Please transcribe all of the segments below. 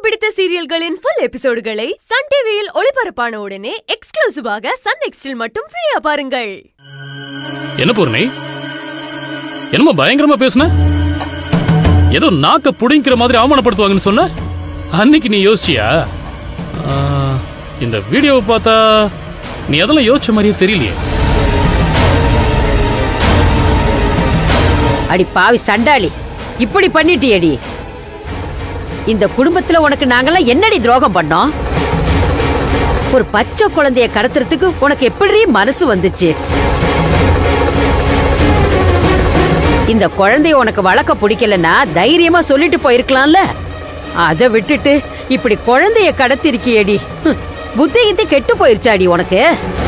பிடித்த சீரியல்களின் full எபிசோடுகளை Sun டிவியில் ஒளிபரப்பான உடனே எக்ஸ்க்ளூசிவாக சன் நெக்ஸ்டில் மட்டும் ஃப்ரீயா பாருங்கள் என்ன பூர்ணி என்னமோ பயங்கரமா பேசுன ஏதோ நாக்க புடிங்கிற மாதிரி அவமானப்படுத்துவாங்கன்னு சொன்ன அன்னைக்கு நீ யோசிச்சியா ஆ, இந்த வீடியோவை பார்த்தா நீ அதெல்லாம் யோசிச்ச மாதிரியே தெரியலையே அடி பாவி சண்டாளி இப்படி பண்ணிட்டியடி இந்த குடும்பத்துல உனக்கு நாங்கெல்லாம் என்னடி துரோகம் பண்ணோம் ஒரு பச்சை குழந்தைய கடத்துறதுக்கு உனக்கு எப்படி மனசு வந்துச்சு இந்த குழந்தைய உனக்கு வளர்க்க பிடிக்கலன்னா தைரியமா சொல்லிட்டு போயிருக்கலாம்ல அதை விட்டுட்டு இப்படி குழந்தைய கடத்திருக்கியேடி ஹம், புத்தி கித்தி கெட்டு போயிருச்சாடி உனக்கு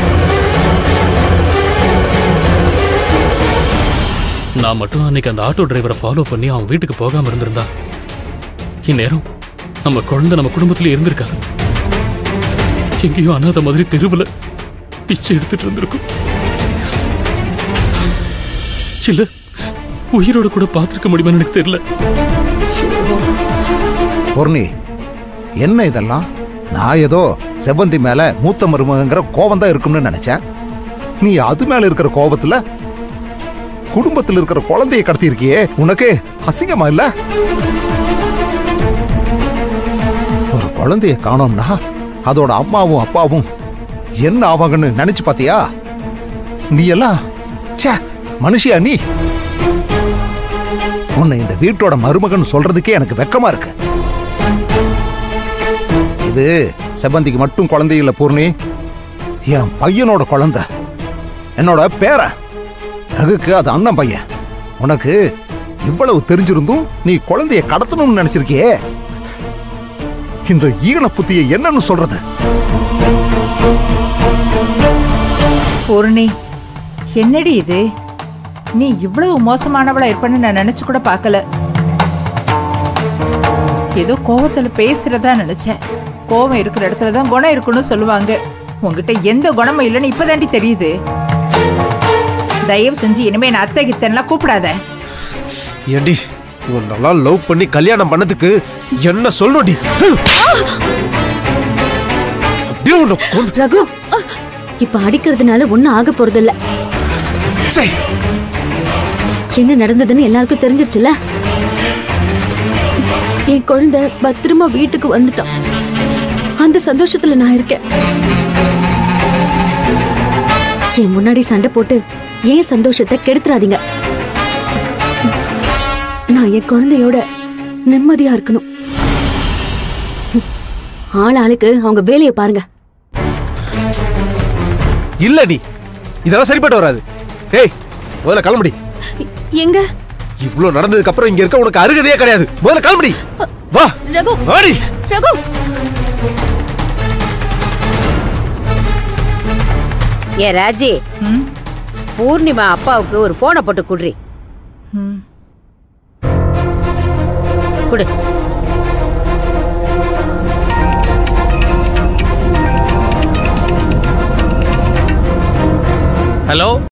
நான் மட்டும் அன்னைக்கு அந்த ஆட்டோ டிரைவரை ஃபாலோ பண்ணி அவன் வீட்டுக்கு போகாம இருந்திருந்தா இந்நேரம் நம்ம குழந்தை நம்ம குடும்பத்திலே இருந்திருக்காது எங்கேயோ அனாதை மாதிரி தெருவுல பிச்சை எடுத்துட்டு இருந்திருக்கும் இல்ல உயிரோட கூட பார்த்திருக்க முடியுமான்னு எனக்கு தெரியல பொர்ணி என்ன இதெல்லாம் நான் ஏதோ செவ்வந்தி மேல மூத்த மருமகங்கிற கோபம் தான் இருக்கும்னு நினைச்சேன் நீ அது மேல இருக்கிற கோபத்துல குடும்பத்தில் இருக்கிற குழந்தையை கடத்தி இருக்கியே உனக்கு அசிங்கமா இல்ல ஒரு குழந்தைய காணோம்னா அதோட அம்மாவும் அப்பாவும் என்ன ஆவாங்கன்னு நினைச்சு பாத்தியா நீ எல்லாம் ச்சே மனுஷியா நீ உன்னை இந்த வீட்டோட மருமகன் சொல்றதுக்கே எனக்கு வெக்கமா இருக்கு இது செவ்வந்திக்கு மட்டும் குழந்தை இல்ல பூர்ணி என் பையனோட குழந்தை என்னோட பேரன் ரகுக்கு அது அண்ணன் பையன் உனக்கு இவ்வளவு தெரிஞ்சிருந்தும் நீ குழந்தைய கடத்தணும்னு நினைச்சிருக்கியே இந்த ஈன புத்தியை என்னன்னு சொல்றது பூர்ணி என்னடி இது நீ இவ்வளவு மோசமானவளா இருப்பன்னு நான் நினைச்சு கூட பார்க்கல ஏதோ கோவத்துல பேசுறதா நினைச்சேன் கோவம் இருக்கிற இடத்துல தான் குணம் இருக்குன்னு சொல்லுவாங்க உன்கிட்ட எந்த குணமும் இல்லைன்னு இப்பதாண்டி தெரியுது தயவு செஞ்சு இனிமே நான் அத்தை கித்தன்லாம் கூப்பிடாத ஏண்டி இவன் நல்லா லவ் பண்ணி கல்யாணம் பண்ணதுக்கு என்ன சொல்லணும்டி அப்படியே உன்னை கொன்னு- ரகு இப்ப அடிக்கிறதுனால ஒண்ணும் ஆக போறதில்ல சை, என்ன நடந்ததுன்னு எல்லாருக்கும் தெரிஞ்சிருச்சுல என் குழந்தை பத்திரமா வீட்டுக்கு வந்துட்டான் அந்த சந்தோஷத்துல நான் இருக்கேன் என் முன்னாடி சண்டை போட்டு ஏன் சந்தோஷத்தை கெடுத்துறாதீங்க நான் என் குழந்தையோட நிம்மதியா இருக்கணும் ஆள் ஆளுக்கு அவங்க வேலையை பாருங்க இல்ல நீ இதெல்லாம் சரிப்பட்டு வராது ஏய் முதல்ல கிளம்புடி எங்க இவ்ளோ நடந்ததுக்கு அப்புறம் இங்க இருக்க உனக்கு அருகதையே கிடையாது முதல்ல கிளம்புடி வா ரகு வாடி ரகு ஏ ராஜி ம்? பூர்ணிமா அப்பாவுக்கு ஒரு போனை போட்டு குடுறி ம். குடு ஹலோ